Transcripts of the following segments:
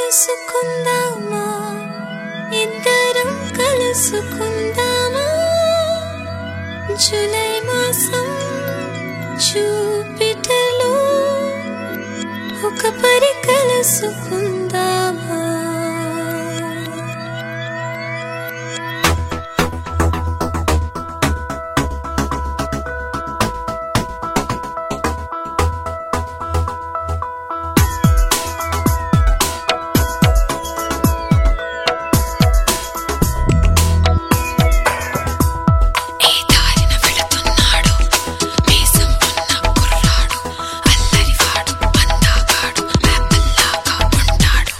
కలుసుకుందామా ఇద్దరం కలుసుకుందామా జూలై మాసం చూపిటలో ఒక పరి కలుసుకుందామా ఈ దారిన వెళుతున్నాడు మీసం ఉన్న కుర్రాడు అల్లరివాడు పందాగాడు యాపిల్లాగా ఉంటాడు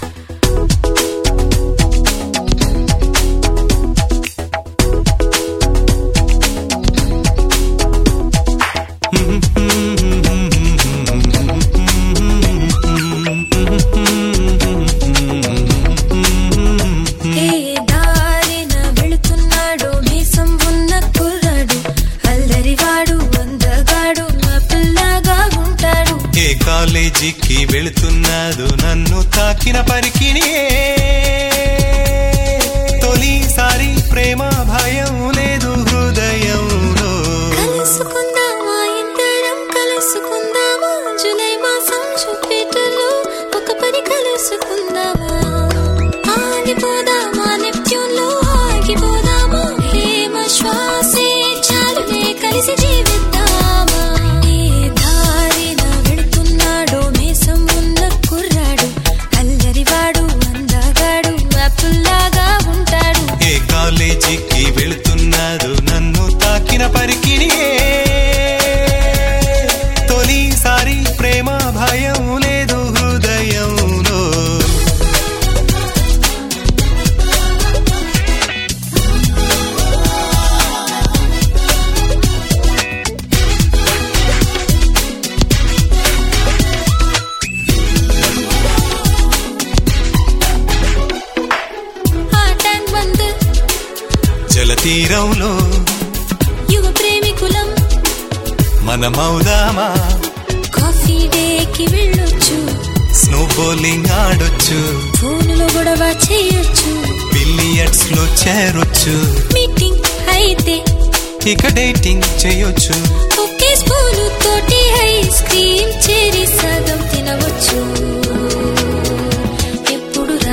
ఏ దారిన వెళుతున్నాడో మీసం ఉన్న కుర్రాడు అల్లరివాడు అందగాడు యాపిల్లాగా ఉంటాడు ఏ కాలేజీకి వెళుతున్నాదు నన్ను తాకిన పరికిణి తొలిసారి ప్రేమ భయం లేదు హృదయంలో కలుసుకుందామా ఇద్దరం కలుసుకుందామా జూలై మాసం చూపేటలో ఒక పని కలుసుకుందామా ఆగిపోదామా నెప్ట్యూన్లో ఆగిపోదామా హేమ శ్వాసే చాలులే కలిసి జీవిద్దామా ఏ దారిన వెళుతున్నాడో మీసం ఉన్న కుర్రాడు అల్లరివాడు అందగాడు యాపిల్లాగా ఉంటాడు ఏ కాలేజీకి వెళుతున్నాదు నన్ను తాకిన పరికిణి తొలిసారి ప్రేమ భయం లేదు హృదయంలో ఆ ట్యాంక్ బంద్ జలతీరంలో యువ ప్రేమికులం మనమౌదామా కాఫీ డేకి వెళ్ళొచ్చు స్నో బౌలింగ్ ఆడొచ్చు ఫోన్లో గొడవ చేయొచ్చు బిలియర్డ్స్ లో చేరొచ్చు మీటింగ్ అయితే ఇక డేటింగ్ చేయొచ్చు ఒకే స్పూను తోటి ఐస్ క్రీమ్ చేరి సగం తినవచ్చు ఎప్పుడు రా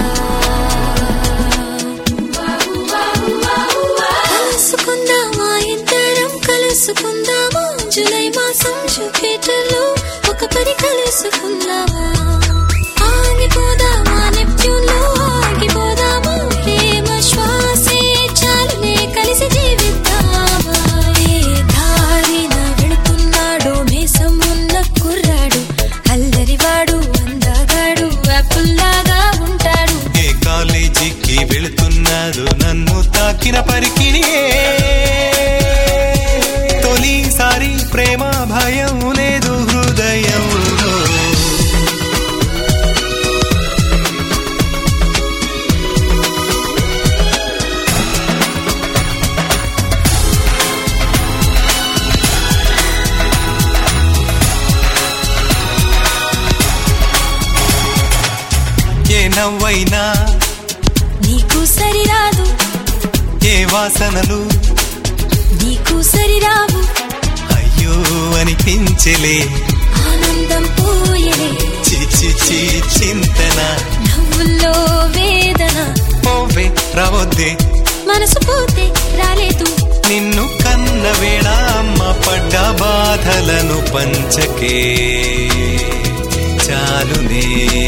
కలుసుకుందామా ఇద్దరం కలుసుకుందామా జూలై మాసం జూపిటర్లో ఒక పని కలుసుకుందామా ఆగిపోదామా నెప్ట్యూన్లో ఆగిపోదామా ప్రేమ శ్వాసే చాలులే కలిసి జీవిద్దామా ఏ దారిన వెళుతున్నాడో మీసం ఉన్న కుర్రాడు అల్లరివాడు అందగాడు యాపిల్లాగా ఉంటాడు ఏ కాలేజీకి వెళుతున్నాదు నన్ను తాకిన పరికిణి తొలిసారి ప్రేమ భయం లేదు హృదయంలో ఏ నవ్వైనా నీకు సరిరాదు ఏ వాసనలు నీకు సరిరావు అయ్యో అనిపించలే ఆనందం పోయలే చి చి చి చింతన నవ్వుల్లో వేదన పోవే రావద్దే మనసు పోతే రాలేదు నిన్ను కన్న వేళ అమ్మ పడ్డ బాధలను పంచకే చాలునే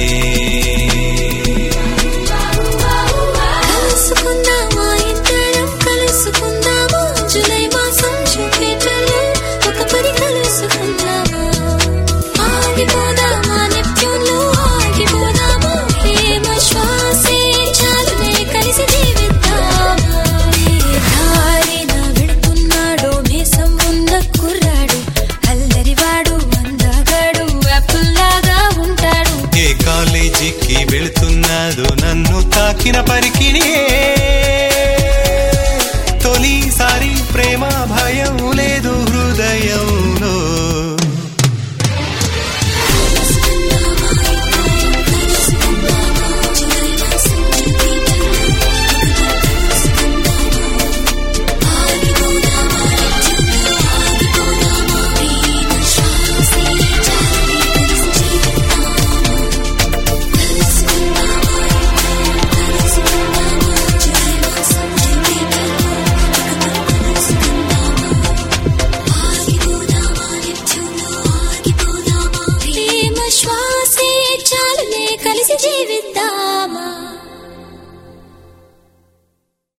కలుసుకుందామా ఇద్దరం కలుసుకుందామా జూలై మాసం చూపేటలో ఒక పని కలుసుకుందామా ఆగిపోదామా నెప్ట్యూన్లో ఆగిపోదామా ప్రేమ శ్వాసే చాలులే కలిసి జీవిద్దామా ఏ దారిన వెళుతున్నాడో మీసం ఉన్న కుర్రాడు అల్లరివాడు అందగాడు యాపిల్లాగా ఉంటాడు ఏ కాలేజీకి వెళుతున్నాదు నన్ను తాకిన పరికి